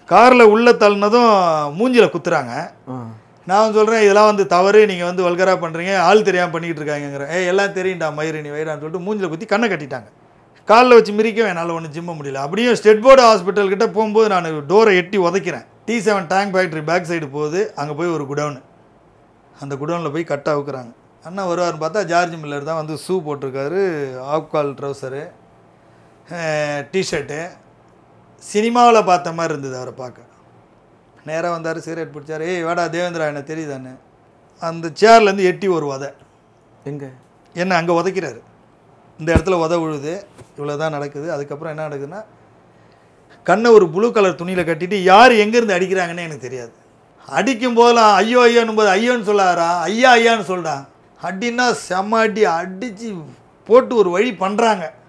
காரில் உள்ளே தள்ளினதும் மூஞ்சில குத்துறாங்க ஆ. நான் சொல்கிறேன் இதெல்லாம் வந்து தவறு நீங்கள் வந்து வல்கராக பண்ணுறீங்க ஆள் தெரியாமல் பண்ணிக்கிட்டு இருக்காங்கங்கிறேன் ஏய் எல்லாம் தெரியும்டா மயிறு நீ வைடான்னு சொல்லிட்டு மூஞ்சில குத்தி கண்ணை கட்டிட்டாங்க காலில் வச்சு மிரிக்கவும் என்னால் ஒன்றும் ஜிம்ம முடியல அப்படியும் ஸ்டெட் போர்டு ஹாஸ்பிட்டல் கிட்ட போகும்போது நான் டோரை எட்டி உதைக்கிறேன் T seven tank factory back side போகுது அங்கே போய் ஒரு குடவுனு அந்த குடவுனில் போய் கட் அவுக்குறாங்க அண்ணா வருவார்னு பார்த்தா ஜார்ஜ் மில்லர் தான் வந்து ஷூ போட்டிருக்காரு ஆஃப் கால் ட்ரௌசரு டிஷர்ட்டு சினிமாவில் பார்த்த மாதிரி இருந்தது அவரை பார்க்க நேராக வந்தார் சிகரெட் பிடிச்சாரு ஏய் வாடா தேவேந்திரா என்ன தெரியுதான்னு அந்த சேர்லேருந்து எட்டி ஒரு உதை எங்க என்ன அங்கே உதைக்கிறாரு இந்த இடத்துல உத விழுது இவ்வளோ தான் நடக்குது அதுக்கப்புறம் என்ன நடக்குதுன்னா கண்ணை ஒரு ப்ளூ கலர் துணியில் கட்டிட்டு யார் எங்கேருந்து அடிக்கிறாங்கன்னு எனக்கு தெரியாது அடிக்கும் போதெல்லாம் ஐயோ ஐயோன்னும் போது ஐயோன்னு சொல்லாரா ஐயா ஐயான்னு சொல்கிறான் அடின்னா செம்ம அடி அடித்து போட்டு ஒரு வழி பண்ணுறாங்க